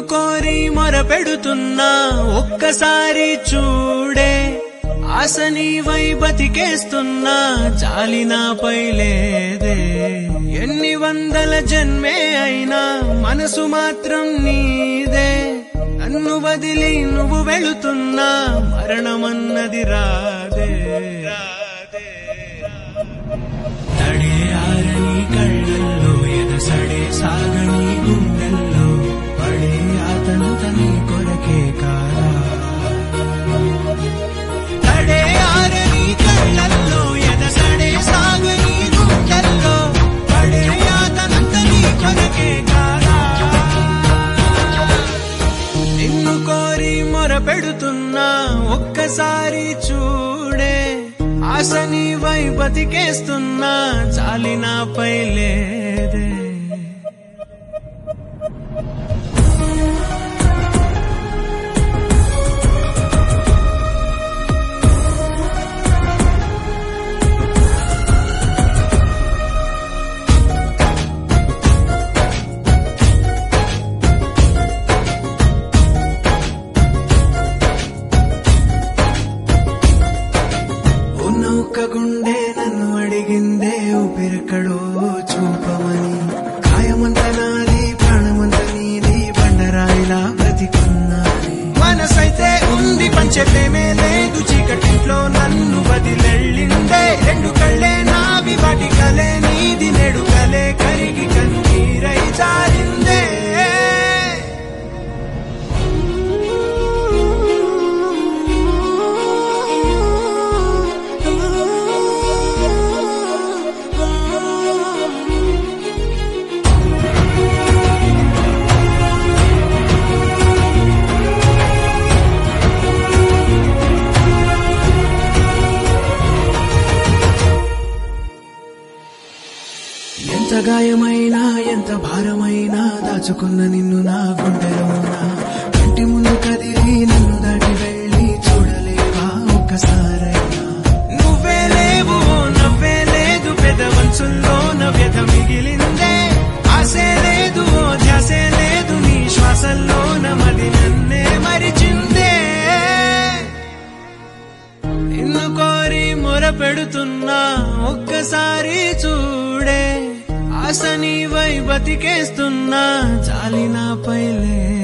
కోరి మొరపెడుతున్నా ఒక్కసారి చూడే ఆశని వై బతికేస్తున్నా చాలి నాపై లేదే ఎన్ని వందల జన్మే అయినా మనసు మాత్రం నీదే నన్ను వదిలి నువ్వు వెళుతున్నా మరణమన్నది రాదే రాదే తడే ఆరని కళ్ళల్లో ఎదసడే సాగని గుండెల్లో పడే అతను తని కొరకే కాదా తడే ఆరని కళ్ళల్లో ఎదసడే సాగని గుండెల్లో పడే అతను తని కొరకే కాదా నిన్ను కోరి మొరపెడుతున్నా ఒక్కసారి చూడే ఆశని వై బతికేస్తున్నా చాలి నాపై లేదే ఉన్న ఒక్క గుండె నన్ను అడిగిందే ఊపిరెక్కడో చూపమని కాయమంత నాది ప్రాణమంత నీది బండరాయిలా బ్రతికున్నాని మనసైతే ఉంది పంచే ప్రేమే లేదు చీకటింట్లో నన్ను వదిలెళ్ళిందే రెండు కళ్ళే నావి వాటి కలే నీది నెడు కలే కరిగి కన్నీరై జారిందే ఎంత గాయమైనా ఎంత భారమైనా దాచుకున్న నిన్ను నా గుండెలోనా కంటి ముందు కదిలి నన్ను దాటి వెళ్ళి చూడలేవా ఒక్కసారైనా నువ్వే లేవు నవ్వే లేదు పెదవంచుల్లో నవ్యత మిగిలిందే ఆశే లేదు ఓ ధ్యాసే లేదు నీ శ్వాసల్లో నమది నన్నే మరిచిందే నిన్ను కోరి మొరపెడుతున్నా ఒక్కసారి చూడే ఆశని వై బతికేస్తున్నా చాలి నాపై లే